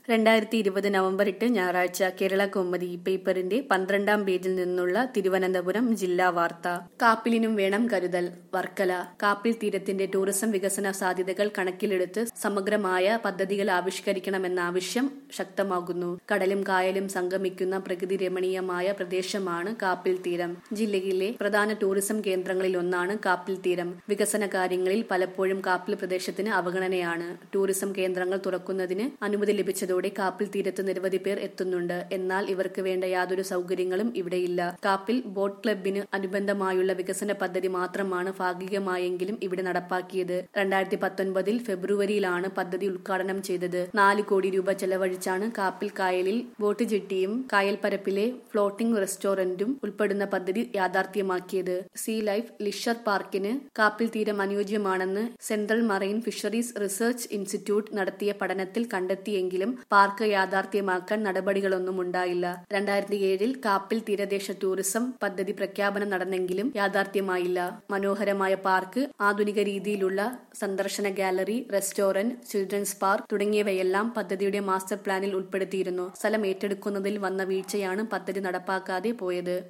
രണ്ടായിരത്തി ഇരുപത് നവംബർ എട്ട് ഞായറാഴ്ച കേരള കൗമുദി പേപ്പറിന്റെ പന്ത്രണ്ടാം പേജിൽ നിന്നുള്ള തിരുവനന്തപുരം ജില്ലാ വാർത്ത കാപ്പിലിനും വേണം കരുതൽ വർക്കല കാപ്പിൽ തീരത്തിന്റെ ടൂറിസം വികസന സാധ്യതകൾ കണക്കിലെടുത്ത് സമഗ്രമായ പദ്ധതികൾ ആവിഷ്കരിക്കണമെന്ന ആവശ്യം ശക്തമാകുന്നു കടലും കായലും സംഗമിക്കുന്ന പ്രകൃതി രമണീയമായ പ്രദേശമാണ് കാപ്പിൽ തീരം ജില്ലയിലെ പ്രധാന ടൂറിസം കേന്ദ്രങ്ങളിൽ ഒന്നാണ് കാപ്പിൽ തീരം വികസന കാര്യങ്ങളിൽ പലപ്പോഴും കാപ്പിൽ പ്രദേശത്തിന് അവഗണനയാണ് ടൂറിസം കേന്ദ്രങ്ങൾ തുറക്കുന്നതിന് അനുമതി ലഭിച്ചതോടെ കാപ്പിൽ തീരത്ത് നിരവധി പേർ എത്തുന്നുണ്ട് എന്നാൽ ഇവർക്ക് വേണ്ട യാതൊരു സൗകര്യങ്ങളും ഇവിടെയില്ല കാപ്പിൽ ബോട്ട് ക്ലബിന് അനുബന്ധമായുള്ള വികസന പദ്ധതി മാത്രമാണ് ഭാഗികമായെങ്കിലും ഇവിടെ നടപ്പാക്കിയത് രണ്ടായിരത്തി പത്തൊൻപതിൽ ഫെബ്രുവരിയിലാണ് പദ്ധതി ഉദ്ഘാടനം ചെയ്തത് നാല് കോടി രൂപ ചെലവഴിച്ചാണ് കാപ്പിൽ കായലിൽ ബോട്ട് ജെട്ടിയും കായൽപ്പരപ്പിലെ ഫ്ലോട്ടിംഗ് റെസ്റ്റോറന്റും ഉൾപ്പെടുന്ന പദ്ധതി യാഥാർത്ഥ്യമാക്കിയത് സീ ലൈഫ് ലിഷർ പാർക്കിന് കാപ്പിൽ തീരം അനുയോജ്യമാണെന്ന് central marine fisheries research institute നടത്തിയ പഠനത്തിൽ കണ്ടെത്തിയെങ്കിലും പാർക്ക് യാഥാർത്ഥ്യമാക്കാൻ നടപടികളൊന്നും ഉണ്ടായില്ല രണ്ടായിരത്തി ഏഴിൽ കാപ്പിൽ തീരദേശ ടൂറിസം പദ്ധതി പ്രഖ്യാപനം നടന്നെങ്കിലും യാഥാർത്ഥ്യമായില്ല മനോഹരമായ പാർക്ക് ആധുനിക രീതിയിലുള്ള സന്ദർശന ഗാലറി റെസ്റ്റോറന്റ് ചിൽഡ്രൻസ് പാർക്ക് തുടങ്ങിയവയെല്ലാം പദ്ധതിയുടെ മാസ്റ്റർ പ്ലാനിൽ ഉൾപ്പെടുത്തിയിരുന്നു സ്ഥലം ഏറ്റെടുക്കുന്നതിൽ വന്ന വീഴ്ചയാണ് പദ്ധതി നടപ്പാക്കാതെ പോയത്